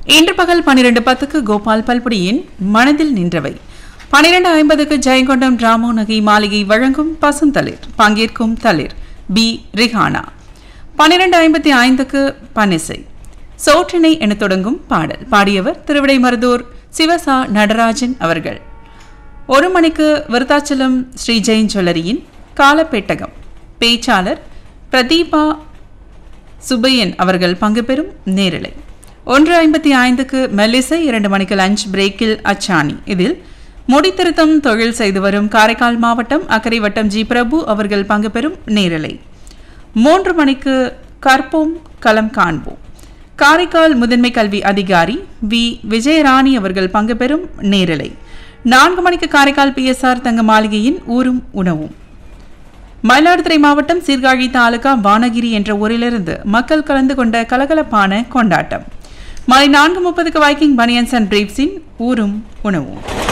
இன்று பகல் பன்னிரண்டு பத்துக்கு கோபால் பல்புடியின் மனதில் நின்றவை பன்னிரண்டு ஐம்பதுக்கு ஜெயங்கொண்டம் ராமோ நகை மாளிகை வழங்கும் பசுந்தளிர் பங்கேற்கும் தளிர் பி ரிஹானா பன்னிரண்டு ஐம்பத்தி ஐந்துக்கு பன்னிசை சோற்றினை என தொடங்கும் பாடல் பாடியவர் திருவிடைமருதூர் சிவசா நடராஜன் அவர்கள் ஒரு மணிக்கு விருத்தாச்சலம் ஸ்ரீ ஜெயின் ஜுவல்லரியின் காலப்பெட்டகம் பேச்சாளர் பிரதீபா சுபையன் அவர்கள் பங்கு பெறும் நேரலை ஒன்று ஐம்பத்தி ஐந்துக்கு மெல்லிசை இரண்டு மணிக்கு லஞ்ச் பிரேக்கில் அச்சாணி இதில் முடித்திருத்தம் தொழில் செய்து வரும் காரைக்கால் மாவட்டம் அக்கரை வட்டம் ஜி பிரபு அவர்கள் பங்கு பெறும் நேரலை மூன்று மணிக்கு கற்போம் களம் காண்போம் காரைக்கால் முதன்மை கல்வி அதிகாரி வி விஜயராணி அவர்கள் பங்கு பெறும் நேரலை நான்கு மணிக்கு காரைக்கால் பிஎஸ்ஆர் தங்க மாளிகையின் ஊரும் உணவும் மயிலாடுதுறை மாவட்டம் சீர்காழி தாலுகா வானகிரி என்ற ஊரிலிருந்து மக்கள் கலந்து கொண்ட கலகலப்பான கொண்டாட்டம் மாலை நான்கு முப்பதுக்கு வைக்கிங் பனியன்ஸ் அண்ட் பிரீப்ஸின் ஊரும் உணவும்